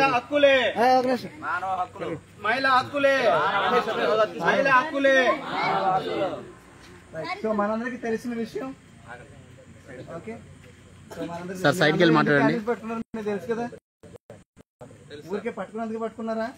హక్కులే ఆ, ఒక నిమిషం. మహిళా హక్కులే మహిళా హక్కులే రైట్. సో మనందరికి తెలిసిన విషయం ఓకే సో మనందరికీ సార్, సైడ్కి వెళ్ళి మీరందరూ మాట్లాడండి. క్యాండిల్స్ పట్టుకున్నారు మీకు తెలుసు కదా ఊరికే పట్టుకున్నందుకు పట్టుకున్నారా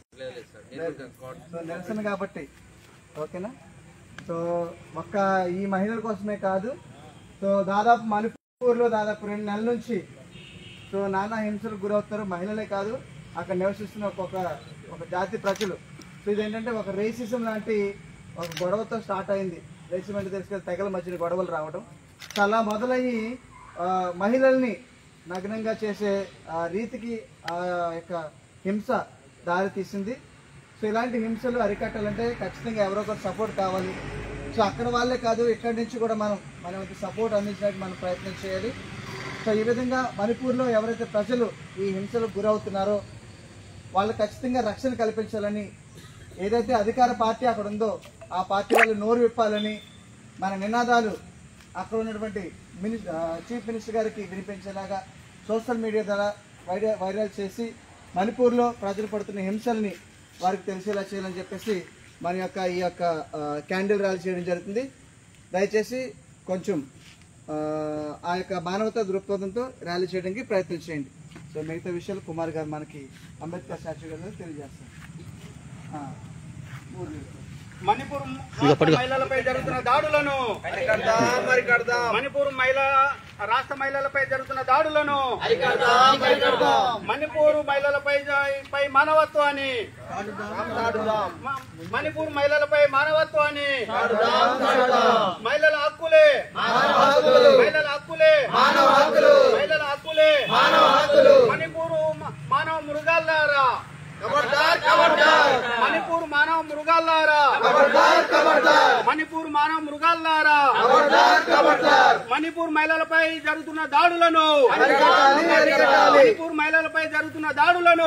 సో నిరసన కాబట్టి ఓకేనా సో ఒక్క ఈ మహిళల కోసమే కాదు సో దాదాపు మణిపూర్లో దాదాపు రెండు నెలల నుంచి సో నానా హింసలకు గురవుతారు మహిళలే కాదు అక్కడ నివసిస్తున్న ఒక్కొక్క ఒక జాతి ప్రజలు సో ఇదేంటంటే ఒక రేసిజం లాంటి ఒక గొడవతో స్టార్ట్ అయింది రేసిజం అంటే తెలుసు కదా తెగల మధ్యన గొడవలు రావడం సో అలా మొదలయ్యి ఆ, మహిళల్ని నగ్నంగా చేసే ఆ, రీతికి ఆ యొక్క హింస దారి తీసింది సో ఇలాంటి హింసలు అరికట్టాలంటే ఖచ్చితంగా ఎవరో ఒకరు సపోర్ట్ కావాలి సో అక్కడ వాళ్ళే కాదు ఇక్కడి నుంచి కూడా మనం మన సపోర్ట్ అందించడానికి మనం ప్రయత్నం చేయాలి సో ఈ విధంగా మణిపూర్లో ఎవరైతే ప్రజలు ఈ హింసలకు గురవుతున్నారో వాళ్ళు ఖచ్చితంగా రక్షణ కల్పించాలని ఏదైతే అధికార పార్టీ అక్కడ ఉందో ఆ పార్టీ వాళ్ళు నోరు విప్పాలని మన నినాదాలు అక్కడ ఉన్నటువంటి మిని చీఫ్ మినిస్టర్ గారికి వినిపించేలాగా సోషల్ మీడియా ద్వారా వైరల్ వైరల్ చేసి మణిపూర్లో ప్రజలు పడుతున్న హింసల్ని వారికి తెలిసేలా చేయాలని చెప్పేసి మన యొక్క ఈ యొక్క ఆ, క్యాండిల్ ర్యాలీ చేయడం జరుగుతుంది దయచేసి కొంచెం ఆ, ఆ యొక్క మానవతా దృక్పథంతో ర్యాలీ చేయడానికి ప్రయత్నం చేయండి సో మిగతా విషయాలు కుమార్ గారు మనకి అంబేద్కర్ స్టాచ్యూ గారు తెలియజేస్తారు ఆ, ఊరు మణిపూర్ రాష్ట్ర మహిళలపై జరుగుతున్న దాడులను మణిపూర్ మహిళ రాష్ట్ర మహిళలపై జరుగుతున్న దాడులను మణిపూర్ మహిళలపై జ- పై మానవత్వాన్ని మ- మణిపూర్ మహిళలపై మానవత్వాన్ని మహిళల హక్కులే మహిళల హక్కులే మహిళల హక్కులే మణిపూర్ మ- మానవ మృగాలారా మణిపూర్ మానవ మృగాలారా మణిపూర్ మానవ మృగాలారా మణిపూర్ మహిళలపై జరుగుతున్న దాడులను మణిపూర్ మహిళలపై జరుగుతున్న దాడులను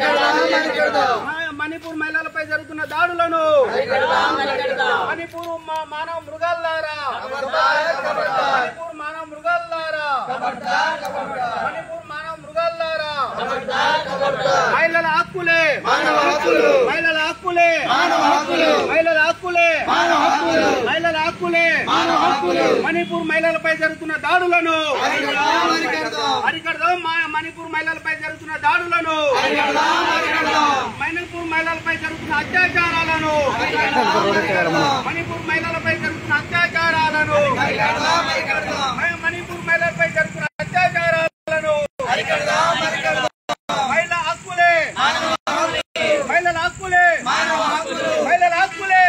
మ- మణిపూర్ మహిళలపై జరుగుతున్న దాడులను మణిపూర్ మా- మానవ మృగాలారా మణిపూర్ మానవ మృగాలారా మణిపూర్ మానవ మృగాలారా మహిళల హక్కులే మహిళల హక్కులే మహిళల హక్కులే మహిళల హక్కులే మణిపూర్ మహిళలపై జరుగుతున్న దాడులను అరికడదాం మా- మణిపూర్ మహిళలపై జరుగుతున్న దాడులను మణిపూర్ మహిళలపై జరుగుతున్న అత్యాచారాలను మణిపూర్ మహిళలపై జరుగుతున్న అత్యాచారాలను మణిపూర్ మహిళలపై జరుగుతున్న అత్యాచారాలను మహిళ హక్కులే మహిళల హక్కులే మహిళల హక్కులే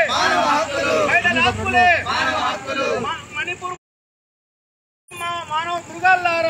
మహిళల హక్కులే మ- మణిపూర్ మా- మానవ మృగాల్లారా